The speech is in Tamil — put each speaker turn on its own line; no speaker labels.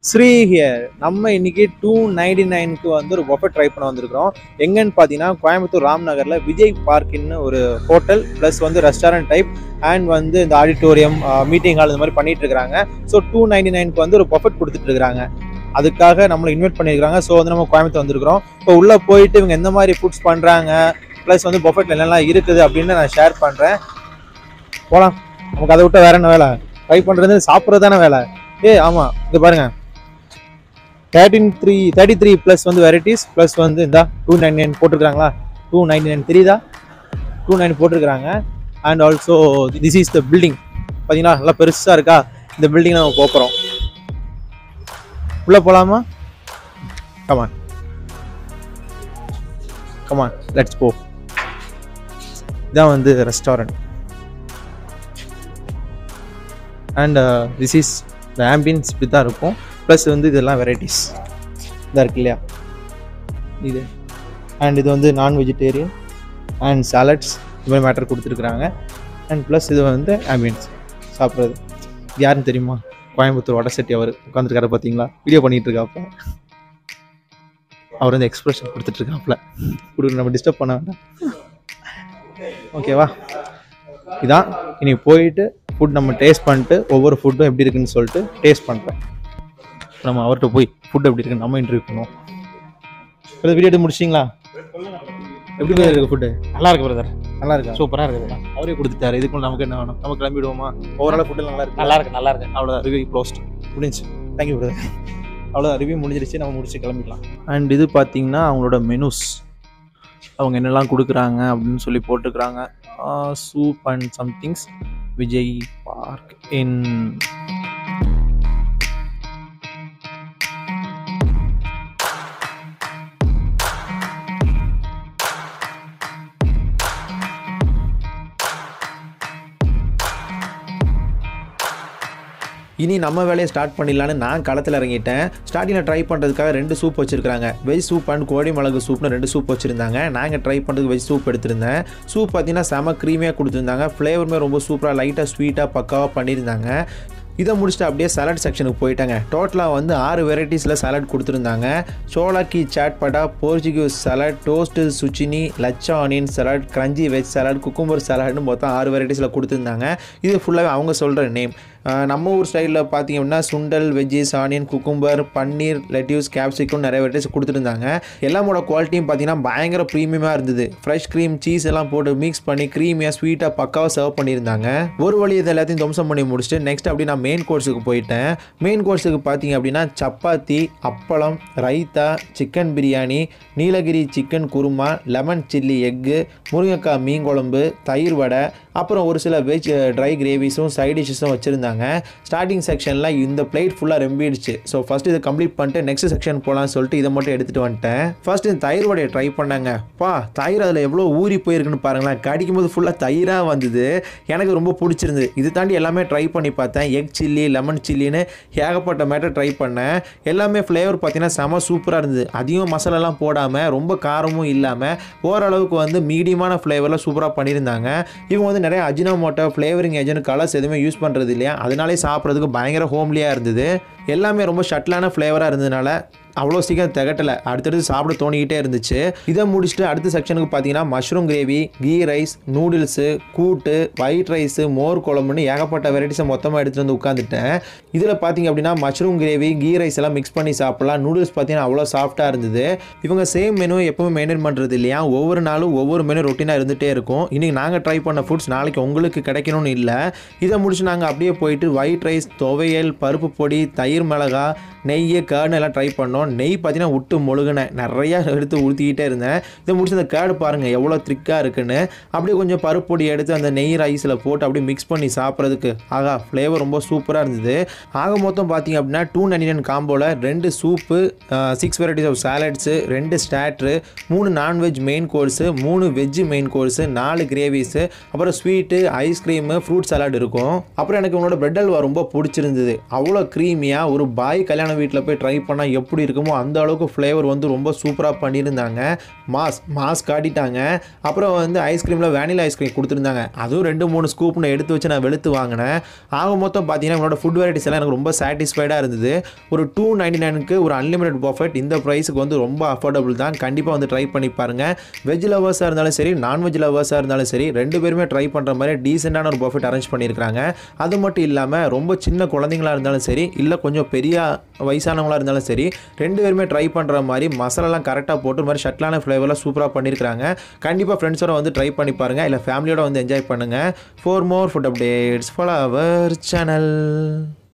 ஸ்ரீ ஹியர் நம்ம இன்னைக்கு டூ நைன்டி நைனுக்கு வந்து ஒரு பஃபட் ட்ரை பண்ண வந்திருக்கிறோம் எங்கன்னு பார்த்தீங்கன்னா கோயம்புத்தூர் ராம்நகரில் விஜய் பார்க்கின்னு ஒரு ஹோட்டல் ப்ளஸ் வந்து ரெஸ்டாரண்ட் டைப் அண்ட் வந்து இந்த ஆடிட்டோரியம் மீட்டிங் ஹால் இந்த மாதிரி பண்ணிட்டு இருக்காங்க ஸோ டூ நைன்டி நைனுக்கு வந்து ஒரு பஃபட் கொடுத்துட்டு இருக்காங்க அதுக்காக நம்மளை இன்வைட் பண்ணியிருக்காங்க ஸோ வந்து நம்ம கோயம்புத்தூர் வந்திருக்கிறோம் இப்போ உள்ளே போயிட்டு இவங்க எந்த மாதிரி ஃபுட்ஸ் பண்ணுறாங்க ப்ளஸ் வந்து பஃபெட்டில் என்னெல்லாம் இருக்குது அப்படின்னு நான் ஷேர் பண்ணுறேன் போகலாம் நமக்கு அதை விட்டு வேற என்ன வேலை ட்ரை பண்ணுறது சாப்பிட்றது தானே வேலை ஏ ஆமாம் இது பாருங்க thirteen three thirty three plus வந்து வெரைட்டிஸ் ப்ளஸ் வந்து இந்த டூ நைன் நைன் போட்டிருக்காங்களா டூ நைன்டி நைன் தெரியுதா டூ நைன் போட்டிருக்காங்க and also this is the building பார்த்தீங்கன்னா நல்லா பெருசாக இருக்கா இந்த பில்டிங் நம்ம போக்குறோம் உள்ளே போகலாமா கமான் கமான் லெட்ஸ் போ இதான் வந்து restaurant and this is the ambience இப்படி தான் இருக்கும் ப்ளஸ் வந்து இதெல்லாம் வெரைட்டிஸ் இதாக இருக்கு இல்லையா இது அண்ட் இது வந்து நான் வெஜிடேரியன் அண்ட் சாலட்ஸ் இது மாதிரி மேட்டர் கொடுத்துருக்குறாங்க அண்ட் ப்ளஸ் இது வந்து ஆம்பியன்ஸ் சாப்பிட்றது இது யாருன்னு தெரியுமா கோயம்புத்தூர் வடசெட்டி அவர் உட்காந்துருக்காரு பார்த்தீங்களா வீடியோ பண்ணிகிட்டு இருக்காப்புல அவர் வந்து எக்ஸ்பிரஷன் கொடுத்துட்ருக்காப்புல கொடுக்க நம்ம டிஸ்டர்ப் பண்ண வேண்டாம் ஓகேவா இதான் இனி போயிட்டு ஃபுட் நம்ம டேஸ்ட் பண்ணிட்டு ஒவ்வொரு ஃபுட்டும் எப்படி இருக்குன்னு சொல்லிட்டு டேஸ்ட் பண்ணுறேன் நம்ம அவர்கிட்ட போய் ஃபுட் எப்படி இருக்குன்னு நம்ம இன்டர்வியூ பண்ணுவோம் இப்போ வீடியோ எடுத்து முடிச்சிங்களா எப்படி போய் இருக்கு ஃபுட்டு
நல்லா இருக்கு பிரதர்
நல்லா இருக்கா
சூப்பரா இருக்குது
அவரே கொடுத்துட்டாரு இதுக்குள்ள நமக்கு என்ன வேணும் நம்ம கிளம்பிடுவோமா ஓவரால் ஃபுட்டு நல்லா இருக்கு
நல்லா இருக்கு நல்லா இருக்கு
அவ்வளோதான் ரிவ்யூ க்ளோஸ்ட் முடிஞ்சு தேங்க்யூ பிரதர் அவ்வளோதான் ரிவ்யூ முடிஞ்சிருச்சு நம்ம முடிச்சு கிளம்பிடலாம் அண்ட் இது பார்த்தீங்கன்னா அவங்களோட மெனுஸ் அவங்க என்னெல்லாம் கொடுக்குறாங்க அப்படின்னு சொல்லி போட்டுக்கிறாங்க soup and somethings Vijay park inn இனி நம்ம வேலையை ஸ்டார்ட் பண்ணிடலான்னு நான் களத்தில் இறங்கிட்டேன் ஸ்டார்டிங்கில் ட்ரை பண்ணுறதுக்காக ரெண்டு சூப் வச்சுருக்காங்க வெஜ் சூப் அண்ட் கோழி மிளகு சூப்னு ரெண்டு சூப் வச்சுருந்தாங்க நாங்கள் ட்ரை பண்ணுறதுக்கு வெஜ் சூப் எடுத்திருந்தேன் சூப் பார்த்தீங்கன்னா செம க்ரீமியாக கொடுத்துருந்தாங்க ஃப்ளேவருமே ரொம்ப சூப்பராக லைட்டாக ஸ்வீட்டாக பக்காவாக பண்ணியிருந்தாங்க இதை முடிச்சுட்டு அப்படியே சலாட் செக்ஷனுக்கு போயிட்டாங்க டோட்டலாக வந்து ஆறு வெரைட்டிஸில் சலாட் கொடுத்துருந்தாங்க சோலாக்கி சாட் பட்டா Portuguese salad toast zucchini lachha onion salad crunchy veg salad cucumber சலாட்னு மொத்தம் ஆறு வெரைட்டிஸில் கொடுத்துருந்தாங்க இது ஃபுல்லாகவே அவங்க சொல்கிற நேம் நம்ம ஊர் ஸ்டைலில் பார்த்தீங்க அப்படின்னா சுண்டல் veggies onion cucumber paneer lettuce capsicum நிறைய வெரைட்டிஸ் கொடுத்துருந்தாங்க எல்லாமோட குவாலிட்டியும் பார்த்தீங்கன்னா பயங்கர ப்ரீமியமாக இருந்தது ஃப்ரெஷ் க்ரீம் சீஸ் எல்லாம் போட்டு மிக்ஸ் பண்ணி க்ரீமியாக ஸ்வீட்டாக பக்காவாக சர்வ் பண்ணியிருந்தாங்க ஒரு வழி இது எல்லாத்தையும் துவம்சம் பண்ணி முடிச்சுட்டு நெக்ஸ்ட் அப்படி நான் மெயின் கோர்ஸுக்கு போயிட்டேன் மெயின் கோர்ஸுக்கு பார்த்தீங்க அப்படின்னா சப்பாத்தி அப்பளம் raita chicken biryani Nilgiri chicken kurma lemon chilli egg முருங்கைக்காய் மீன் குழம்பு தயிர் வடை அப்புறம் ஒரு சில வெஜ் ட்ரை கிரேவிஸும் சைட் டிஷ்ஷஸும் வச்சுருந்தாங்க ஸ்டார்டிங் செக்ஷனில் இந்த பிளேட் ஃபுல்லாக ரெம்பிடுச்சு ஸோ ஃபஸ்ட் இதை கம்ப்ளீட் பண்ணிட்டு நெக்ஸ்ட் செக்ஷன் போகலான்னு சொல்லிட்டு இதை மட்டும் எடுத்துகிட்டு வந்துட்டேன் ஃபர்ஸ்ட் இந்த தயிர் வடையை ட்ரை பண்ணாங்க பா தயிர் அதில் எவ்வளோ ஊறி போயிருக்குன்னு பாருங்களேன் கடிக்கும் போது ஃபுல்லாக தயிராக வந்தது எனக்கு ரொம்ப பிடிச்சிருந்தது இது தாண்டி எல்லாமே ட்ரை பண்ணி பார்த்தேன் எக் சில்லி லெமன் சில்லின்னு ஏகப்பட்ட மேட்டர் ட்ரை பண்ணேன் எல்லாமே ஃப்ளேவர் பார்த்தீங்கன்னா செம சூப்பராக இருந்தது அதிகம் மசாலாலாம் போடாமல் ரொம்ப காரமும் இல்லாமல் ஓரளவுக்கு வந்து மீடியமான ஃப்ளேவரில் சூப்பராக பண்ணியிருந்தாங்க இவங்க வந்து நிறைய அஜினோமோட்டோ ஃப்ளேவரிங் ஏஜென்ட் கலர்ஸ் எதுவுமே யூஸ் பண்ணுறது இல்லையா அதனாலே சாப்பிட்றதுக்கு பயங்கர ஹோம்லியாக இருந்தது எல்லாமே ரொம்ப ஷட்டிலான ஃப்ளேவராக இருந்ததுனால அவ்வளோ சீக்கிரம் திகட்டலை அடுத்தடுத்து சாப்பிட தோணிக்கிட்டே இருந்துச்சு இதை முடிச்சுட்டு அடுத்த செக்ஷனுக்கு பார்த்தீங்கன்னா mushroom gravy ghee rice noodles கூட்டு ஒயிட் ரைஸு மோர் குழம்புன்னு ஏகப்பட்ட வெரைட்டிஸை மொத்தமாக எடுத்துகிட்டு வந்து உட்காந்துட்டேன் இதில் பார்த்தீங்க அப்படின்னா மஷ்ரூம் கிரேவி கீ ரைஸ் எல்லாம் மிக்ஸ் பண்ணி சாப்பிடலாம் நூடுல்ஸ் பார்த்தீங்கன்னா அவ்வளோ சாஃப்ட்டாக இருந்தது இவங்க சேம் மெனு எப்பவுமே மெயின்டைன் பண்ணுறது இல்லையா ஒவ்வொரு நாளும் ஒவ்வொரு மெனு ரொட்டீனாக இருந்துகிட்டே இருக்கும் இன்றைக்கி நாங்கள் ட்ரை பண்ண ஃபுட்ஸ் நாளைக்கு உங்களுக்கு கிடைக்கணும்னு இல்லை இதை முடிச்சு நாங்கள் அப்படியே போயிட்டு ஒயிட் ரைஸ் துவையல் பருப்பு பொடி தயிர் மிளகா நெய் கேர்டு எல்லாம் ட்ரை பண்ணோம் நெய் பார்த்தீங்கன்னா விட்டு மொழுகினேன் நிறையா எடுத்து ஊற்றிக்கிட்டே இருந்தேன் இதை முடிச்சு அந்த கேர்டு பாருங்கள் எவ்வளோ த்ரிக்காக இருக்குன்னு அப்படியே கொஞ்சம் பருப்பு பொடி எடுத்து அந்த நெய் ரைஸில் போட்டு அப்படியே மிக்ஸ் பண்ணி சாப்பிட்றதுக்கு ஆகா ஃப்ளேவர் ரொம்ப சூப்பராக இருந்தது ஆக மொத்தம் பார்த்தீங்க அப்படின்னா டூ நைன்டி நைன் காம்போவில் ரெண்டு soup six varieties of salads ரெண்டு ஸ்டாட்ரு மூணு நான்வெஜ் மெயின் கோர்ஸு மூணு வெஜ்ஜு மெயின் கோர்ஸு நாலு கிரேவிஸு அப்புறம் ஸ்வீட்டு ஐஸ்கிரீமு ஃப்ரூட் சாலாட் இருக்கும் அப்புறம் எனக்கு உன்னோட பிரெட் அல்வா ரொம்ப பிடிச்சிருந்தது அவ்வளோ க்ரீமியாக ஒரு பாய் கல்யாண வீட்டில் போய் ட்ரை பண்ணால் எப்படி இருக்குமோ அந்த அளவுக்கு ஃப்ளேவர் வந்து ரொம்ப சூப்பராக பண்ணியிருந்தாங்க மாஸ் மாஸ் காட்டிட்டாங்க அப்புறம் வந்து ஐஸ்கிரீமில் வேனிலா ஐஸ்கிரீம் கொடுத்துருந்தாங்க அதுவும் ரெண்டு மூணு ஸ்கூப்னு எடுத்து வச்சு நான் வெளுத்து வாங்கினேன் ஆக மொத்தம் பார்த்தீங்கன்னா என்னோட ஃபுட் வெரைட்டிஸ் எல்லாம் எனக்கு ரொம்ப சாட்டிஸ்ஃபைடாக இருந்தது ஒரு டூ நைன்டி நைனுக்கு ஒரு அன்லிமிட்டட் பர்ஃபெக்ட் இந்த ப்ரைஸுக்கு வந்து ரொம்ப அஃபோர்டபுள் தான் கண்டிப்பாக வந்து ட்ரை பண்ணி பாருங்கள் வெஜ் லவர்ஸாக இருந்தாலும் சரி நான்வெஜ் லவர்ஸாக இருந்தாலும் சரி ரெண்டு பேருமே ட்ரை பண்ணுற மாதிரி டீசெண்டான ஒரு பர்ஃபெக்ட் அரேஞ்ச் பண்ணியிருக்காங்க அது மட்டும் இல்லாமல் ரொம்ப சின்ன குழந்தைங்களா இருந்தாலும் சரி இல்லை கொஞ்சம் பெரிய வயசானவங்களா இருந்தாலும் சரி ரெண்டு பேருமே ட்ரை பண்ணுற மாதிரி மசாலாலாம் கரெக்டாக போட்டு ஒரு மாதிரி ஷட்லான ஃப்ளேவரில் சூப்பராக பண்ணியிருக்காங்க கண்டிப்பாக ஃப்ரெண்ட்ஸோட வந்து ட்ரை பண்ணி பாருங்கள் இல்லை ஃபேமிலியோட வந்து என்ஜாய் பண்ணுங்கள் for more food updates follow our channel